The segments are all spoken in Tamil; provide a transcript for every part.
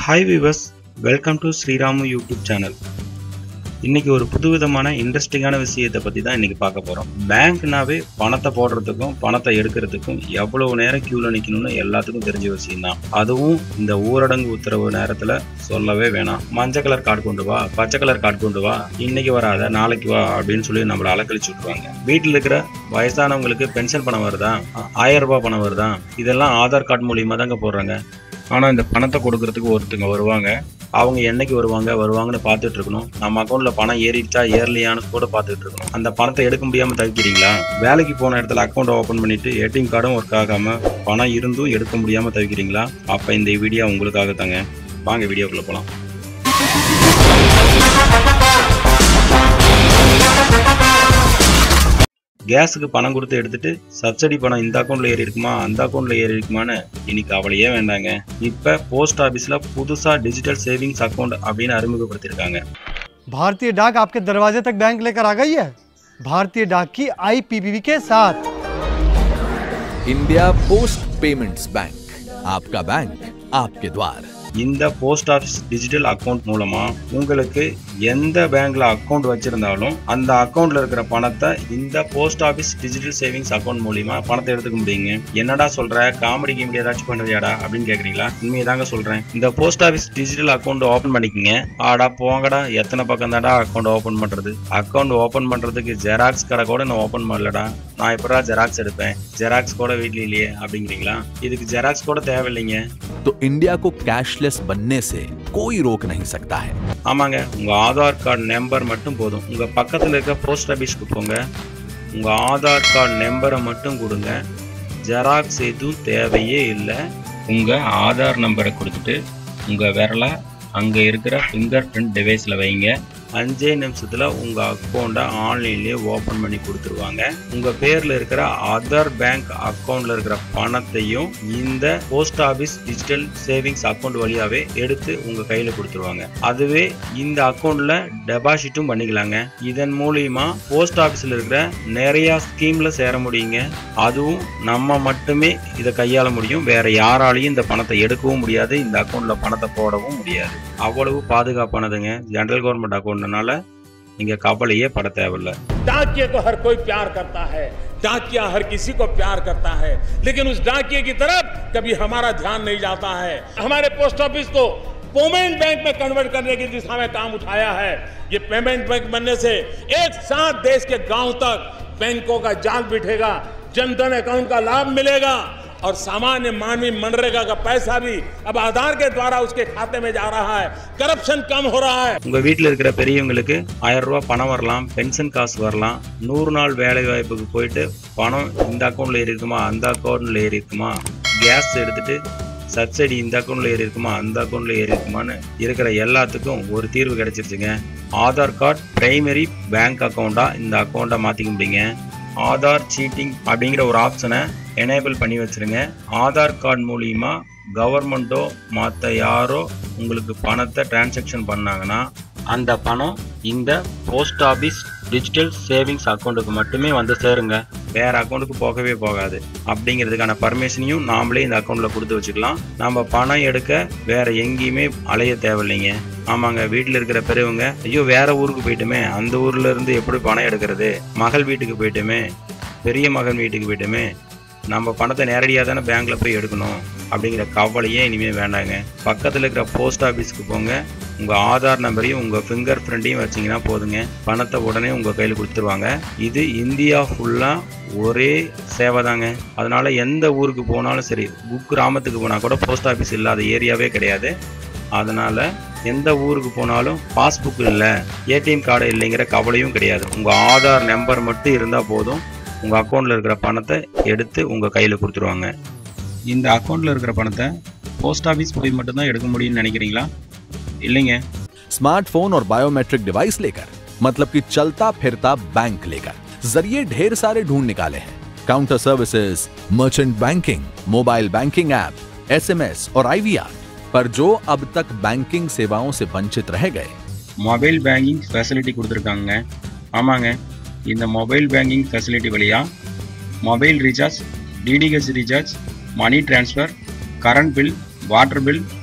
hi viewers welcome to Sriramu YouTube channel இன்னைக்கு ஒரு புதுவிதமான இன்ட்ரெஸ்டிங்கான விஷயத்தை பற்றி தான் இன்னைக்கு பார்க்க போகிறோம் பேங்க்னாவே பணத்தை போடுறதுக்கும் பணத்தை எடுக்கிறதுக்கும் எவ்வளவு நேரம் க்யூவில் நிற்கணும்னு எல்லாத்துக்கும் தெரிஞ்ச விஷயம் தான் அதுவும் இந்த ஊரடங்கு உத்தரவு நேரத்தில் சொல்லவே வேணாம் மஞ்சள் கலர் கார்டு கொண்டு வா பச்சை கலர் கார்டு கொண்டு வா இன்னைக்கு வராத நாளைக்கு வா அப்படின்னு சொல்லி நம்மளை அலக்கழிச்சு விட்ருவாங்க வீட்டில் இருக்கிற வயசானவங்களுக்கு பென்ஷன் பணம் வருதா ஆயிரம் ரூபாய் பணம் வருதா இதெல்லாம் ஆதார் கார்டு மூலியமாக தாங்க போடுறாங்க ஆனால் இந்த பணத்தை கொடுக்கறதுக்கு ஒருத்தங்க வருவாங்க அவங்க என்னைக்கு வருவாங்க வருவாங்கன்னு பார்த்துட்டு இருக்கணும் நம்ம அக்கௌண்ட்ல பணம் ஏறிடுச்சா ஏறலையான்னு கூட பார்த்துட்டு இருக்கணும் அந்த பணத்தை எடுக்க முடியாம தவிக்கிறீங்களா வேலைக்கு போன இடத்துல அக்கௌண்ட் ஓப்பன் பண்ணிட்டு ஏடிஎம் கார்டும் ஒர்க் ஆகாம பணம் இருந்தும் எடுக்க முடியாம தவிக்கிறீங்களா அப்ப இந்த வீடியோ உங்களுக்காக தாங்க வாங்க வீடியோக்குள்ள போலாம் கேஸுக்கு பணம் கொடுத்து எடுத்துட்டு சப்சிடி பணம் இந்த அக்கௌண்ட்ல ஏறி இருக்குமா அந்த அக்கௌண்ட்ல ஏறி இருக்குமான்னு இன்னைக்கு கவலையே வேண்டாங்க இப்ப போஸ்ட் ஆபீஸ்ல புதுசா டிஜிட்டல் சேவிங்ஸ் அக்கௌண்ட் அப்படின்னு அறிமுகப்படுத்தியிருக்காங்க भारतीय डाक आपके दरवाजे तक बैंक लेकर आ गई है भारतीय डाक की आईपीपीबी के साथ इंडिया पोस्ट पेमेंट्स बैंक आपका बैंक आपके द्वार இந்த போஸ்ட் ஆஃபீஸ் டிஜிட்டல் அக்கௌண்ட் மூலமா உங்களுக்கு எந்த பேங்க்ல அக்கௌண்ட் வச்சிருந்தாலும் அந்த அக்கௌண்ட்ல இருக்கிற பணத்தை இந்த post office digital savings account மூலியமா பணத்தை எடுத்துக்க முடியுங்க என்னடா சொல்ற காமெடி கிமெடி ஏதாச்சும் பண்றியாடா அப்படின்னு கேக்குறீங்களா உண்மையை தாங்க சொல்றேன் இந்த post office digital account open பண்ணிக்கங்க ஆடா போங்கடா எத்தனை பக்கம் தான்டா அக்கௌண்ட் ஓபன் பண்றது அக்கௌண்ட் ஓபன் பண்றதுக்கு ஜெராக்ஸ் கடை கூட நான் ஓபன் பண்ணலடா நான் எப்படா ஜெராக்ஸ் எடுப்பேன் ஜெராக்ஸ் கூட வீட்ல இல்லையே அப்படிங்கிறீங்களா இதுக்கு ஜெராக்ஸ் கூட தேவையில்லைங்க तो इंडिया को कैशलेस बनने से कोई रोक नहीं सकता है ஆமாங்க உங்க ஆதார் கார்டு நம்பர் மட்டும் போதும் உங்க பக்கத்துல இருக்க போஸ்ட் ஆபீஸ்க்கு போங்க உங்க ஆதார் கார்டு நம்பரை மட்டும் கொடுங்க ஜெராக்ஸ் எதுவும் தேவையே இல்லை உங்க ஆதார் நம்பரை கொடுத்துட்டு உங்க விரலை அங்க இருக்கிற ஃபிங்கர் பிரிண்ட் டிவைஸ்ல வைங்க அஞ்சே நிமிஷத்துல உங்க அக்கௌண்ட்டை ஆன்லைன்லயே ஓபன் பண்ணி கொடுத்துருவாங்க உங்க பேர்ல இருக்கிற அதர் பேங்க் அக்கவுண்ட்ல இருக்கிற பணத்தையும் இந்த post office digital savings account வழியாவே எடுத்து உங்க கையில கொடுத்துருவாங்க அதுவே இந்த அக்கவுண்ட்ல டெபாசிட்டும் பண்ணிக்கலாங்க இதன் மூலியமா போஸ்ட் ஆபீஸ்ல இருக்கிற நிறைய ஸ்கீம்ல சேர முடியுங்க அதுவும் நம்ம மட்டுமே இதை கையாள முடியும் வேற யாராலையும் இந்த பணத்தை எடுக்கவும் முடியாது இந்த அக்கவுண்ட்ல பணத்தை போடவும் முடியாது அவ்வளவு பாதுகாப்பானதுங்க ஜெனரல் கவர்மெண்ட் அக்கௌண்ட்னால நீங்க கவலையே பட தேவையில்ல डाकिए को हर कोई प्यार करता है डाकिया हर किसी को प्यार करता है लेकिन उस डाकिए की तरफ कभी हमारा ध्यान नहीं जाता है हमारे पोस्ट ऑफिस को पेमेंट बैंक में कन्वर्ट करने की दिशा में काम उठाया है ये पेमेंट बैंक बनने से एक साथ देश के गांव तक बैंकों का जाल बिठेगा जनधन अकाउंट का लाभ मिलेगा और सामान्य मानवी मनरेगा का पैसा भी अब आधार के द्वारा उसके खाते में जा रहा है करप्शन कम हो रहा है உங்க வீட்டில் இருக்கிற பெரியவங்களுக்கு ஆயிரம் ரூபாய் பணம் வரலாம் பென்ஷன் காசு வரலாம் நூறு நாள் வேலை வாய்ப்புக்கு போயிட்டு பணம் இந்த அக்கௌண்ட்ல ஏறி இருக்குமா அந்த அக்கௌண்ட்ல ஏறி இருக்குமா கேஸ் எடுத்துட்டு சப்சிடி இந்த அக்கௌண்ட்ல ஏறி இருக்குமா அந்த அக்கௌண்ட்ல ஏறி இருக்குமான்னு இருக்கிற எல்லாத்துக்கும் ஒரு தீர்வு கிடைச்சிருச்சுங்க ஆதார் கார்டு பிரைமரி பேங்க் அக்கௌண்டா இந்த அக்கௌண்ட்டை மாத்திக்க முடியுங்க ஆதார் சீட்டிங் அப்படிங்கிற ஒரு ஆப்ஷனை எனேபிள் பண்ணி வச்சிருங்க ஆதார் கார்டு மூலியமா கவர்மெண்ட்டோ மற்ற யாரோ உங்களுக்கு பணத்தை டிரான்சாக்ஷன் பண்ணாங்கன்னா அந்த பணம் இந்த போஸ்ட் ஆபீஸ் டிஜிட்டல் சேவிங்ஸ் அக்கௌண்ட்டுக்கு மட்டுமே வந்து சேருங்க வேற அக்கௌண்ட்டுக்கு போகவே போகாது அப்படிங்கிறதுக்கான பர்மிஷனையும் நாமளே இந்த அக்கௌண்ட்ல கொடுத்து வச்சுக்கலாம் நம்ம பணம் எடுக்க வேற எங்கேயுமே அலைய தேவையில்லைங்க ஆமாங்க வீட்டில் இருக்கிற பெரியவங்க ஐயோ வேற ஊருக்கு போயிட்டுமே அந்த ஊர்ல இருந்து எப்படி பணம் எடுக்கிறது மகள் வீட்டுக்கு போயிட்டுமே பெரிய மகன் வீட்டுக்கு போயிட்டுமே நம்ம பணத்தை நேரடியாக தானே பேங்க்ல போய் எடுக்கணும் அப்படிங்கிற கவலையே இனிமேல் வேண்டாங்க பக்கத்தில் இருக்கிற போஸ்ட் ஆஃபீஸ்க்கு போங்க உங்கள் ஆதார் நம்பரையும் உங்கள் ஃபிங்கர் பிரிண்ட்டையும் வச்சிங்கன்னா போதுங்க பணத்தை உடனே உங்கள் கையில் கொடுத்துருவாங்க இது இந்தியா ஃபுல்லாக ஒரே சேவை தாங்க அதனால எந்த ஊருக்கு போனாலும் சரி குக்கிராமத்துக்கு போனால் கூட போஸ்ட் ஆஃபீஸ் இல்லாத ஏரியாவே கிடையாது அதனால எந்த ஊருக்கு போனாலும் பாஸ்புக் இல்லை ஏடிஎம் கார்டு இல்லைங்கிற கவலையும் கிடையாது உங்கள் ஆதார் நம்பர் மட்டும் இருந்தால் போதும் உங்கள் அக்கௌண்ட்டில் இருக்கிற பணத்தை எடுத்து உங்கள் கையில் கொடுத்துருவாங்க இந்த அக்கௌண்ட்டில் இருக்கிற பணத்தை போஸ்ட் ஆஃபீஸ் போய் மட்டும்தான் எடுக்க முடியும்னு நினைக்கிறீங்களா இல்லைங்க स्मार्टफोन और बायोमेट्रिक डिवाइस लेकर मतलब कि चलता फिरता बैंक लेकर जरिए ढेर सारे ढूंढ निकाले हैं counter services merchant banking mobile banking app SMS और आईवीआर पर जो अब तक बैंकिंग सेवाओं से वंचित रह गए மொபைல் பேங்கிங் ஃபெசிலிட்டி கொடுத்துருக்காங்க ஆமாங்க இந்த மொபைல் பேங்கிங் ஃபெசிலிட்டி வழியா mobile recharge DTH recharge money transfer current bill water bill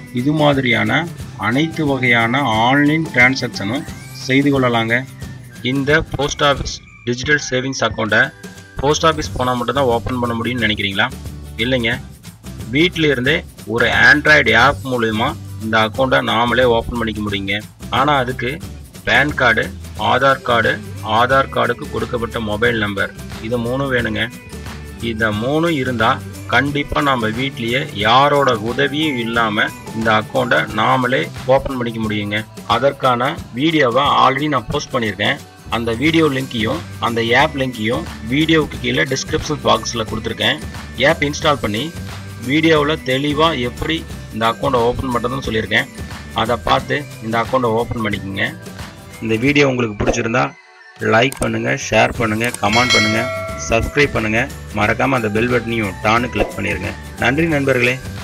இது மாதிரியான அனைத்து வகையான ஆன்லைன் டிரான்சாக்ஷனும் செய்து கொள்ளலாங்க இந்த போஸ்ட் ஆஃபீஸ் டிஜிட்டல் சேவிங்ஸ் அக்கௌண்ட்டை போஸ்ட் ஆஃபீஸ் போனால் மட்டும்தான் ஓப்பன் பண்ண முடியும்னு நினைக்கிறீங்களா இல்லைங்க வீட்டில் இருந்தே ஒரு ஆண்ட்ராய்டு ஆப் மூலயமா இந்த அக்கௌண்ட்டை நாமளே ஓப்பன் பண்ணிக்க முடியுங்க ஆனால் அதுக்கு PAN card Aadhaar card Aadhaar கார்டுக்கு கொடுக்கப்பட்ட மொபைல் நம்பர் இது மூணும் வேணுங்க இந்த மூணும் இருந்தால் கண்டிப்பாக நம்ம வீட்லேயே யாரோட உதவியும் இல்லாமல் இந்த அக்கௌண்ட்டை நாமளே ஓப்பன் பண்ணிக்க முடியுங்க அதற்கான வீடியோவை ஆல்ரெடி நான் போஸ்ட் பண்ணியிருக்கேன் அந்த வீடியோ லிங்க்கையும் அந்த ஆப் லிங்க்கையும் வீடியோவுக்கு கீழே டிஸ்கிரிப்ஷன் பாக்ஸில் கொடுத்துருக்கேன் ஆப் இன்ஸ்டால் பண்ணி வீடியோவில் தெளிவாக எப்படி இந்த அக்கௌண்ட்டை ஓப்பன் பண்ணுறதுன்னு சொல்லியிருக்கேன் அதை பார்த்து இந்த அக்கௌண்ட்டை ஓப்பன் பண்ணிக்கோங்க இந்த வீடியோ உங்களுக்கு பிடிச்சிருந்தா லைக் பண்ணுங்கள் ஷேர் பண்ணுங்கள் கமெண்ட் பண்ணுங்கள் சப்ஸ்கிரைப் பண்ணுங்கள் மறக்காமல் அந்த பெல் பட்டனையும் டான்னு கிளிக் பண்ணிடுங்க நன்றி நண்பர்களே